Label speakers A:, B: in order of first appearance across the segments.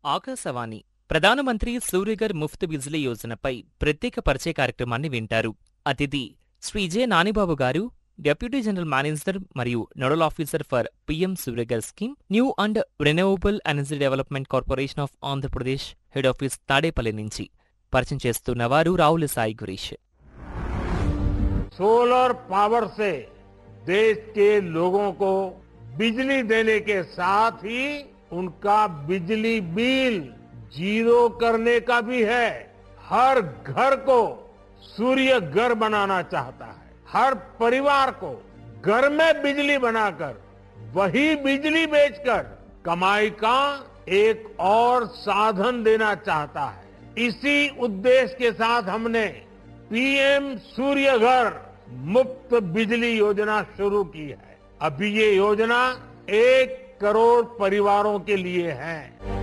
A: ఆకాశవాణి ప్రధానమంత్రి సూర్యగర్ ముఫ్త్ బిజ్లీ యోజనపై ప్రత్యేక పరిచయ కార్యక్రమాన్ని వింటారు అతిథి Shri J Nanibabu garu deputy general manager మరియు nodal officer for PM Suryaghar scheme new and renewable energy development corporation of Andhra Pradesh head office Tadepalli నుంచి పరిచయం చేస్తున్న వారు రావుల సాయి గురీష్
B: सोलर पावर से देश के लोगों को बिजली देने के साथ ही उनका बिजली बिल जीरो करने का भी है हर घर को सूर्य घर बनाना चाहता है हर परिवार को घर में बिजली बनाकर वही बिजली बेचकर कमाई का एक और साधन देना चाहता है इसी उद्देश्य के साथ हमने पीएम सूर्य घर मुफ्त बिजली योजना शुरू की है अभी ये योजना एक करोड़ परिवारों के लिए है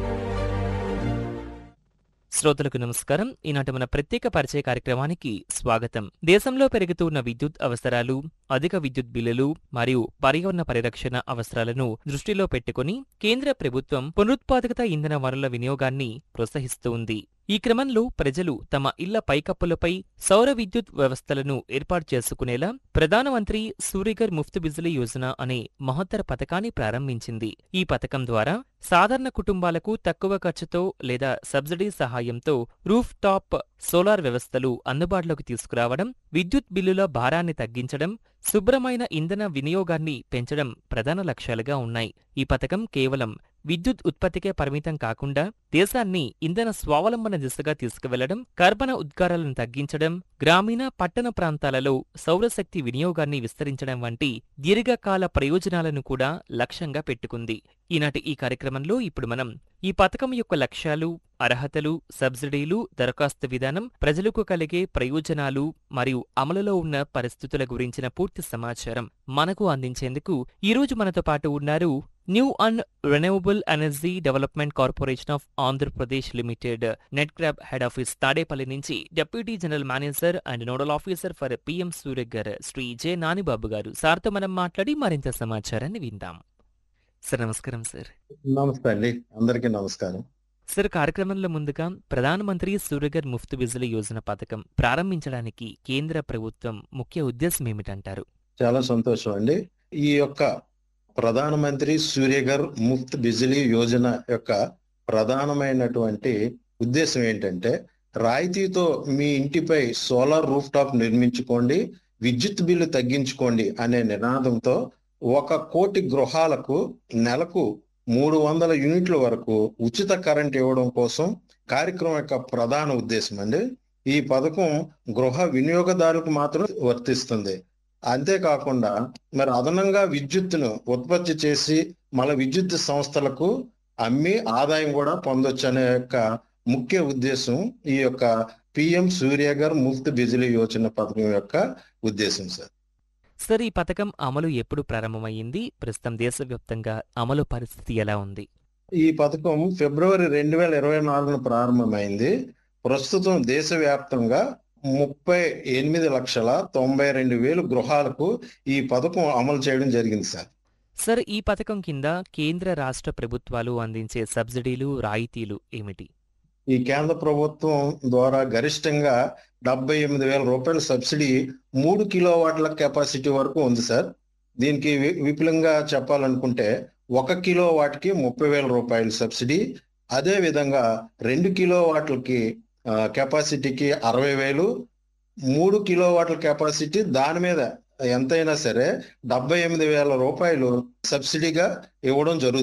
A: శ్రోతలకు నమస్కారం ఈనాటి మన ప్రత్యేక పరిచయ కార్యక్రమానికి స్వాగతం దేశంలో పెరుగుతున్న విద్యుత్ అవసరాలు అధిక విద్యుత్ బిల్లులు మరియు పర్యావరణ పరిరక్షణ అవసరాలను దృష్టిలో పెట్టుకుని కేంద్ర ప్రభుత్వం పునరుత్పాదకత ఇంధన వనరుల వినియోగాన్ని ప్రోత్సహిస్తూ ఉంది ఈ క్రమంలో ప్రజలు తమ ఇళ్ల పైకప్పులపై సౌర విద్యుత్ వ్యవస్థలను ఏర్పాటు చేసుకునేలా ప్రధానమంత్రి సూర్యగర్ ముఫ్త్ బిజ్లీ యోజన అనే మహత్తర పథకాన్ని ప్రారంభించింది ఈ పథకం ద్వారా సాధారణ కుటుంబాలకు తక్కువ ఖర్చుతో లేదా సబ్సిడీ సహాయంతో రూఫ్ టాప్ సోలార్ వ్యవస్థలు అందుబాటులోకి తీసుకురావడం విద్యుత్ బిల్లుల భారాన్ని తగ్గించడం శుభ్రమైన ఇంధన వినియోగాన్ని పెంచడం ప్రధాన లక్ష్యాలుగా ఉన్నాయి ఈ పథకం కేవలం విద్యుత్ ఉత్పత్తికే పరిమితం కాకుండా దేశాన్ని ఇంధన స్వావలంబన దిశగా తీసుకువెళ్లడం కర్బన ఉద్గారాలను తగ్గించడం గ్రామీణ పట్టణ ప్రాంతాలలో సౌరశక్తి వినియోగాన్ని విస్తరించడం వంటి దీర్ఘకాల ప్రయోజనాలను కూడా లక్ష్యంగా పెట్టుకుంది ఈనాటి ఈ కార్యక్రమంలో ఇప్పుడు మనం ఈ పథకం యొక్క లక్ష్యాలు అర్హతలు సబ్సిడీలు దరఖాస్తు విధానం ప్రజలకు కలిగే ప్రయోజనాలు మరియు అమలులో ఉన్న పరిస్థితుల గురించిన పూర్తి సమాచారం మనకు అందించేందుకు ఈరోజు మనతో పాటు ఉన్నారు new and renewable energy development corporation of Andhra Pradesh limited net క్రాబ్ హెడ్ ఆఫీస్ తాడేపల్లి నుంచి deputy general manager and nodal officer for PM Suryaghar Shri J Nanibabu garu సార్తో మనం మాట్లాడి మరింత సమాచారాన్ని విందాం సార్ నమస్కారం సార్
C: నమస్తే అండి అందరికీ నమస్కారం
A: సార్ కార్యక్రమంలో ముందుగా ప్రధానమంత్రి సూర్యగర్ ముఫ్త్ బిజ్లీ యోజన పథకం ప్రారంభించడానికి కేంద్ర ప్రభుత్వం ముఖ్య ఉద్దేశం ఏమిటంటారు
C: చాలా సంతోషం అండి ఈ యొక్క ప్రధానమంత్రి సూర్యగర్ ముఫ్త్ బిజిలీ యోజన యొక్క ప్రధానమైనటువంటి ఉద్దేశం ఏంటంటే రాయితీతో మీ ఇంటిపై సోలార్ రూఫ్ టాప్ నిర్మించుకోండి విద్యుత్ బిల్లు తగ్గించుకోండి అనే నినాదంతో ఒక కోటి గృహాలకు నెలకు మూడు వందల యూనిట్ల వరకు ఉచిత కరెంట్ ఇవ్వడం కోసం కార్యక్రమం యొక్క ప్రధాన ఉద్దేశం అండి ఈ పథకం గృహ వినియోగదారులకు మాత్రం వర్తిస్తుంది అంతేకాకుండా మరి అదనంగా విద్యుత్తును ఉత్పత్తి చేసి మన విద్యుత్ సంస్థలకు అమ్మి ఆదాయం కూడా పొందొచ్చు అనే యొక్క ముఖ్య ఉద్దేశం ఈ యొక్క పిఎం సూర్యగర్ ముఫ్త్ బిజిలీ యోజన పథకం యొక్క ఉద్దేశం సార్
A: సార్ ఈ పథకం అమలు ఎప్పుడు ప్రారంభమైంది ప్రస్తుతం దేశవ్యాప్తంగా అమలు పరిస్థితి ఎలా ఉంది
C: ఈ పథకం ఫిబ్రవరి రెండు వేల ఇరవై నాలుగున ప్రారంభమైంది ప్రస్తుతం దేశవ్యాప్తంగా ముప్పై ఎనిమిది లక్షల తొంభై రెండు వేలు గృహాలకు ఈ పథకం అమలు చేయడం జరిగింది సార్
A: సార్ ఈ పథకం కింద కేంద్ర రాష్ట్ర ప్రభుత్వాలు అందించే సబ్సిడీలు రాయితీలు ఏమిటి
C: ఈ కేంద్ర ప్రభుత్వం ద్వారా గరిష్టంగా డెబ్బై ఎనిమిది వేల రూపాయల సబ్సిడీ మూడు కిలో వాట్ల కెపాసిటీ వరకు ఉంది సార్ దీనికి వి- విపులంగా చెప్పాలనుకుంటే ఒక కిలో వాట్కి ముప్పై వేల రూపాయల సబ్సిడీ అదే విధంగా రెండు కిలో వాట్లకి ఆ, కెపాసిటీకి అరవై వేలు మూడు కిలో వాట్ల కెపాసిటీ దాని మీద ఎంతైనా సరే డెబ్బై ఎనిమిది వేల రూపాయలు సబ్సిడీగా ఇవ్వడం జరుగుతుంది